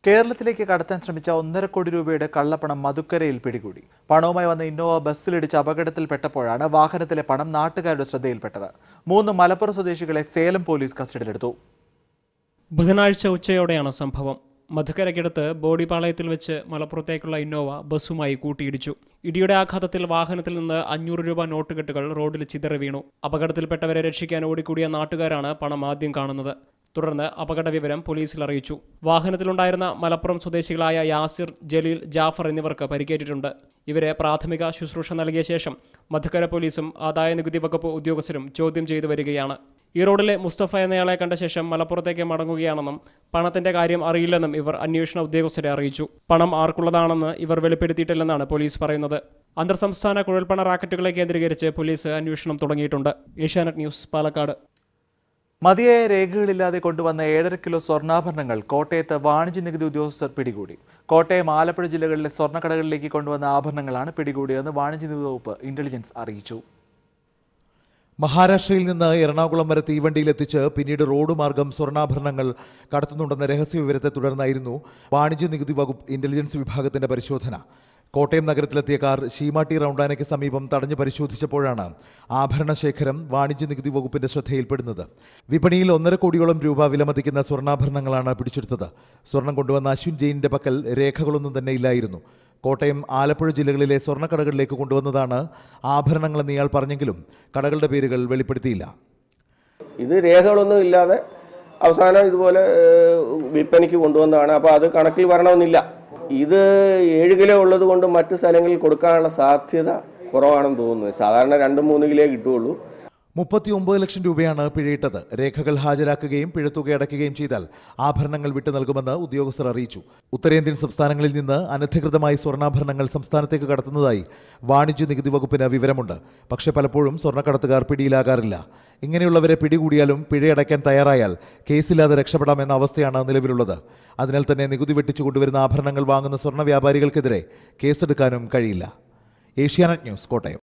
കേരളത്തിലേക്ക് കടത്താൻ ശ്രമിച്ച ഒന്നര കോടി രൂപയുടെ കള്ളപ്പണം മധുക്കരയിൽ പിടികൂടി പണവുമായി വന്ന ഇന്നോവ ബസ്സിലിടിച്ച് അപകടത്തിൽപ്പെട്ടപ്പോഴാണ് വാഹനത്തിലെ പണം നാട്ടുകാരുടെ ശ്രദ്ധയിൽപ്പെട്ടത് മൂന്ന് മലപ്പുറം സ്വദേശികളെ സേലം പോലീസ് കസ്റ്റഡിയിലെടുത്തു ബുധനാഴ്ച ഉച്ചയോടെയാണ് സംഭവം മധുക്കരയ്ക്കടുത്ത് ബോഡിപാളയത്തിൽ വെച്ച് മലപ്പുറത്തേക്കുള്ള ഇന്നോവ ബസ്സുമായി കൂട്ടിയിടിച്ചു ഇടിയുടെ ആഘാതത്തിൽ വാഹനത്തിൽ നിന്ന് അഞ്ഞൂറ് രൂപ നോട്ടുകെട്ടുകൾ റോഡിൽ ചിതറി വീണു അപകടത്തിൽപ്പെട്ടവരെ രക്ഷിക്കാൻ ഓടിക്കൂടിയ നാട്ടുകാരാണ് പണം ആദ്യം കാണുന്നത് തുടർന്ന് അപകട വിവരം പോലീസിൽ അറിയിച്ചു വാഹനത്തിലുണ്ടായിരുന്ന മലപ്പുറം സ്വദേശികളായ യാസിർ ജലീൽ ജാഫർ എന്നിവർക്ക് പരിക്കേറ്റിട്ടുണ്ട് ഇവരെ പ്രാഥമിക ശുശ്രൂഷ നൽകിയ ശേഷം മധുക്കര പോലീസും ആദായ നികുതി വകുപ്പ് ഉദ്യോഗസ്ഥരും ചോദ്യം ചെയ്തു വരികയാണ് ഈ റോഡിലെ മുസ്തഫ എന്നയാളെ കണ്ട ശേഷം മലപ്പുറത്തേക്ക് മടങ്ങുകയാണെന്നും പണത്തിന്റെ കാര്യം അറിയില്ലെന്നും ഇവർ അന്വേഷണ ഉദ്യോഗസ്ഥരെ അറിയിച്ചു പണം ആർക്കുള്ളതാണെന്ന് ഇവർ വെളിപ്പെടുത്തിയിട്ടില്ലെന്നാണ് പോലീസ് പറയുന്നത് അന്തർ സംസ്ഥാന കുഴൽപ്പണ റാക്കറ്റുകളെ കേന്ദ്രീകരിച്ച് പോലീസ് അന്വേഷണം തുടങ്ങിയിട്ടുണ്ട് ഏഷ്യാനെറ്റ് ന്യൂസ് പാലക്കാട് മതിയായ രേഖകളില്ലാതെ കൊണ്ടുവന്ന ഏഴര കിലോ സ്വർണ്ണാഭരണങ്ങൾ കോട്ടയത്ത് വാണിജ്യ നികുതി ഉദ്യോഗസ്ഥർ പിടികൂടി കോട്ടയം ആലപ്പുഴ ജില്ലകളിലെ സ്വർണ്ണക്കടകളിലേക്ക് കൊണ്ടുവന്ന ആഭരണങ്ങളാണ് പിടികൂടിയതെന്ന് വാണിജ്യ നികുതി വകുപ്പ് ഇന്റലിജൻസ് അറിയിച്ചു മഹാരാഷ്ട്രയിൽ നിന്ന് എറണാകുളം വരെ തീവണ്ടിയിലെത്തിച്ച് പിന്നീട് റോഡ് മാർഗം സ്വർണ്ണാഭരണങ്ങൾ കടത്തുന്നുണ്ടെന്ന രഹസ്യ വിവരത്തെ തുടർന്നായിരുന്നു വാണിജ്യ നികുതി വകുപ്പ് ഇന്റലിജൻസ് വിഭാഗത്തിന്റെ പരിശോധന കോട്ടയം നഗരത്തിലെത്തിയ കാർ ശീമാട്ടി റൗണ്ടാനയ്ക്ക് സമീപം തടഞ്ഞു പരിശോധിച്ചപ്പോഴാണ് ആഭരണ ശേഖരം വാണിജ്യ നികുതി വകുപ്പിന്റെ ശ്രദ്ധയിൽപ്പെടുന്നത് വിപണിയിൽ ഒന്നര കോടിയോളം രൂപ വിലമതിക്കുന്ന സ്വർണ്ണാഭരണങ്ങളാണ് പിടിച്ചെടുത്തത് സ്വർണം കൊണ്ടുവന്ന അശ്വിൻ ജെയിനിന്റെ പക്കൽ രേഖകളൊന്നും തന്നെ ഇല്ലായിരുന്നു കോട്ടയം ആലപ്പുഴ ജില്ലകളിലെ സ്വർണ്ണക്കടകളിലേക്ക് കൊണ്ടുവന്നതാണ് ആഭരണങ്ങളെന്ന് ഇയാൾ പറഞ്ഞെങ്കിലും കടകളുടെ പേരുകൾ വെളിപ്പെടുത്തിയില്ല ഇത് രേഖകളൊന്നും ഇല്ലാതെ അവസാനം ഇതുപോലെ ഏഹ്, വിൽപ്പനയ്ക്ക് കൊണ്ടുവന്നതാണ് അപ്പോൾ അത് കണക്കിൽ വരണമെന്നില്ല ഇത് ഏഴ് കിലോ ഉള്ളത് കൊണ്ട് മറ്റു സ്ഥലങ്ങളിൽ കൊടുക്കാനുള്ള സാധ്യത കുറവാണെന്ന് തോന്നുന്നു സാധാരണ രണ്ട് മൂന്ന് കിലോ കിട്ടുകയുള്ളൂ മുപ്പത്തി ഒമ്പത് ലക്ഷം രൂപയാണ് പിഴയിട്ടത് രേഖകൾ ഹാജരാക്കുകയും പിഴത്തുക അടയ്ക്കുകയും ചെയ്താൽ ആഭരണങ്ങൾ വിട്ടു നൽകുമെന്ന് ഉദ്യോഗസ്ഥർ അറിയിച്ചു ഉത്തരേന്ത്യൻ സംസ്ഥാനങ്ങളിൽ നിന്ന് അനധികൃതമായി സ്വർണ്ണാഭരണങ്ങൾ സംസ്ഥാനത്തേക്ക് കടത്തുന്നതായി വാണിജ്യ നികുതി വകുപ്പിന് വിവരമുണ്ട് പക്ഷേ പലപ്പോഴും സ്വർണ്ണക്കടത്തുകാർ പിടിയിലാകാറില്ല ഇങ്ങനെയുള്ളവരെ പിടികൂടിയാലും പിഴയടയ്ക്കാൻ തയ്യാറായാൽ കേസില്ലാതെ രക്ഷപ്പെടാമെന്ന അവസ്ഥയാണ് നിലവിലുള്ളത് അതിനാൽ തന്നെ നികുതി വെട്ടിച്ചു കൊണ്ടുവരുന്ന ആഭരണങ്ങൾ വാങ്ങുന്ന സ്വർണ്ണ വ്യാപാരികൾക്കെതിരെ കേസെടുക്കാനും കഴിയില്ല ഏഷ്യാനെറ്റ് ന്യൂസ് കോട്ടയം